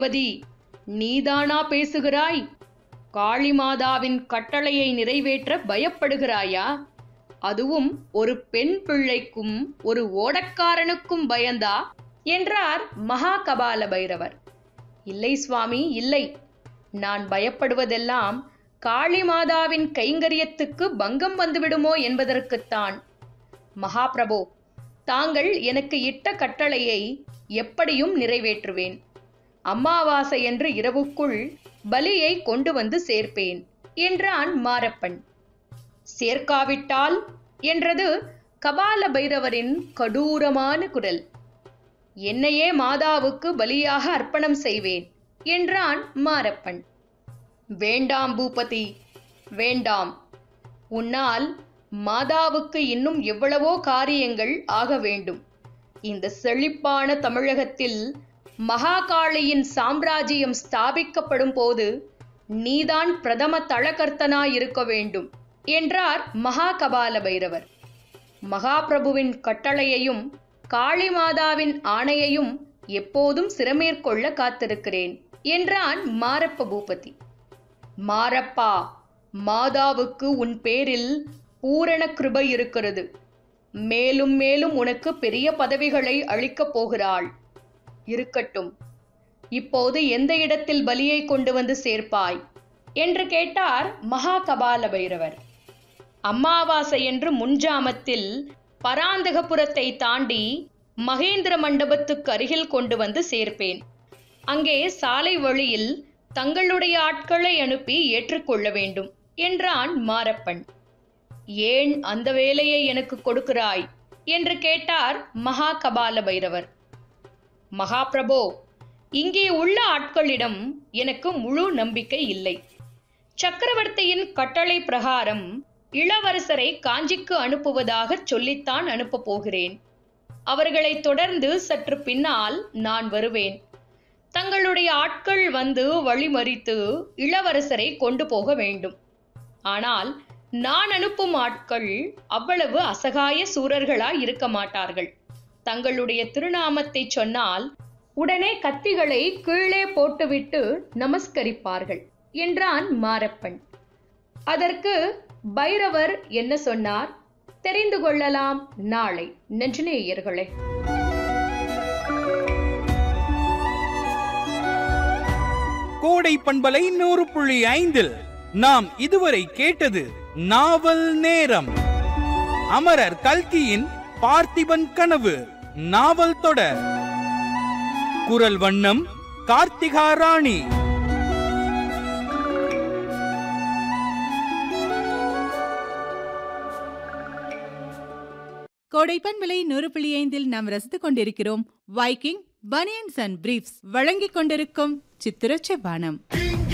பதி நீதானா பேசுகிறாய் காளிமாதாவின் கட்டளையை நிறைவேற்ற பயப்படுகிறாயா அதுவும் ஒரு பெண் பிள்ளைக்கும் ஒரு ஓடக்காரனுக்கும் பயந்தா என்றார் மகா கபால பைரவர் இல்லை சுவாமி இல்லை நான் பயப்படுவதெல்லாம் காளிமாதாவின் கைங்கரியத்துக்கு பங்கம் வந்துவிடுமோ என்பதற்குத்தான் மகாபிரபோ தாங்கள் எனக்கு இட்ட கட்டளையை எப்படியும் நிறைவேற்றுவேன் அம்மாவாசை என்று இரவுக்குள் பலியை கொண்டு வந்து சேர்ப்பேன் என்றான் மாரப்பன் சேர்க்காவிட்டால் என்றது கபால பைரவரின் கடூரமான குரல் என்னையே மாதாவுக்கு பலியாக அர்ப்பணம் செய்வேன் என்றான் மாரப்பன் வேண்டாம் பூபதி வேண்டாம் உன்னால் மாதாவுக்கு இன்னும் எவ்வளவோ காரியங்கள் ஆக வேண்டும் இந்த செழிப்பான தமிழகத்தில் மகாகாளியின் சாம்ராஜ்யம் ஸ்தாபிக்கப்படும் போது நீதான் பிரதம தளகர்த்தனாயிருக்க வேண்டும் என்றார் மகாகபால பைரவர் மகாபிரபுவின் கட்டளையையும் காளிமாதாவின் ஆணையையும் எப்போதும் சிரமேற்கொள்ள காத்திருக்கிறேன் என்றான் மாரப்ப பூபதி மாரப்பா மாதாவுக்கு உன் பேரில் பூரண கிருபை இருக்கிறது மேலும் மேலும் உனக்கு பெரிய பதவிகளை அளிக்கப் போகிறாள் இருக்கட்டும் இப்போது எந்த இடத்தில் பலியை கொண்டு வந்து சேர்ப்பாய் என்று கேட்டார் மகா கபால பைரவர் அமாவாசை என்று முன்ஜாமத்தில் பராந்தகபுரத்தை தாண்டி மகேந்திர மண்டபத்துக்கு அருகில் கொண்டு வந்து சேர்ப்பேன் அங்கே சாலை வழியில் தங்களுடைய ஆட்களை அனுப்பி ஏற்றுக்கொள்ள வேண்டும் என்றான் மாரப்பன் ஏன் அந்த வேலையை எனக்கு கொடுக்கிறாய் என்று கேட்டார் மகா கபால பைரவர் மகாபிரபோ இங்கே உள்ள ஆட்களிடம் எனக்கு முழு நம்பிக்கை இல்லை சக்கரவர்த்தியின் கட்டளை பிரகாரம் இளவரசரை காஞ்சிக்கு அனுப்புவதாக சொல்லித்தான் அனுப்பப் போகிறேன் அவர்களை தொடர்ந்து சற்று பின்னால் நான் வருவேன் தங்களுடைய ஆட்கள் வந்து வழிமறித்து இளவரசரை கொண்டு போக வேண்டும் ஆனால் நான் அனுப்பும் ஆட்கள் அவ்வளவு அசகாய சூரர்களாய் இருக்க மாட்டார்கள் தங்களுடைய திருநாமத்தை சொன்னால் உடனே கத்திகளை கீழே போட்டுவிட்டு நமஸ்கரிப்பார்கள் என்றான் மாரப்பன் அதற்கு பைரவர் என்ன சொன்னார் தெரிந்து கொள்ளலாம் நாளை நெஞ்சநேயர்களே கோடை பண்பலை நூறு புள்ளி ஐந்தில் நாம் இதுவரை கேட்டது நாவல் நேரம் அமரர் கல்கியின் பார்த்திபன் கனவு நாவல் தொடர் குரல் வண்ணம் கார்த்திகா ராணி கோடைப்பன் விலை நூறு புள்ளி ஐந்தில் நாம் ரசித்துக் கொண்டிருக்கிறோம் வைக்கிங் பனியன்ஸ் அண்ட் பிரீஃப்ஸ் வழங்கிக் கொண்டிருக்கும் சித்திரச்ச பானம்